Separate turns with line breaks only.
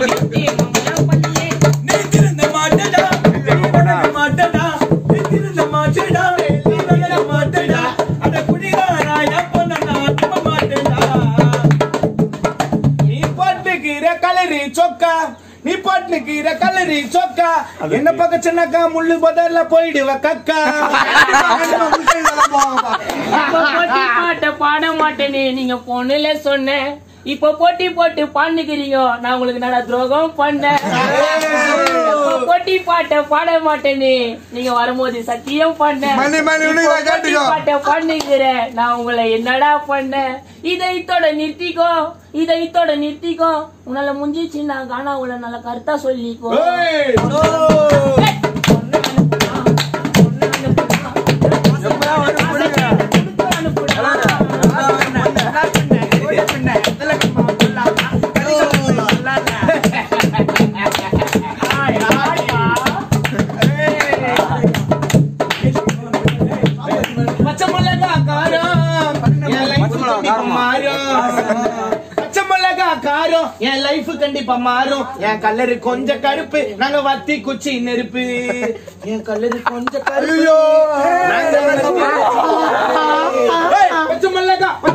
நீ திருந்த மாட்டடா நீ வளர மாட்டடா நீ திருந்த மாட்டடா நீ வளர மாட்டடா அட குடிகாரா என் பொண்ண நான் நம்ப மாட்டடா நீ போட்டுக்கிற கலரி சொக்கா நீ போட்டுக்கிற கலரி சொக்கா என்ன பக்கம் சின்னக்கா முள்ளு பதில போயிடுவ கக்கா
இப்ப போட்டி பாட்ட பாட மாட்டேனே நீங்க பொண்ணுல சொன்னேன் இப்ப போட்டி போட்டு பாண்டுக்கிறீங்க நான் உங்களுக்கு நான் துரோகம் பண்ணேன் இப்ப போட்டி பாட்ட பாட மாட்டேனே நீங்க வரும்போது சத்தியம் பண்ணேன்
மணி, மணி,
இப்போ
உனக்கு
போட்டி
கேட்டுக்கோ.
பாட்ட பண்ணுகிறேன் நான் உங்களை என்னடா பண்ணேன் இதை இத்தோட நிறுத்திக்கோ இதை இத்தோட நிறுத்திக்கோ உன்னால முஞ்சிச்சு நான் காணா உள்ள நல்ல கருத்தா சொல்லிக்கோ
ஏய்!
ஏய், பொண்ணு அனுப்புடா, பொண்ணு அனுப்புடா. கொடுத்து அனுப்புடா.
பச்சை மிளகா காரம் என் லைஃப் கண்டிப்பா மாறும் பச்சை மிளகா காரம் என் லைஃப் கண்டிப்பா மாறும் என் கலரு கொஞ்சம் கருப்பு நாங்க வத்தி குச்சி நெருப்பு என் கலரு கொஞ்சம் கருப்பு நாங்க வத்தி- ஏய், பச்சை மிளகா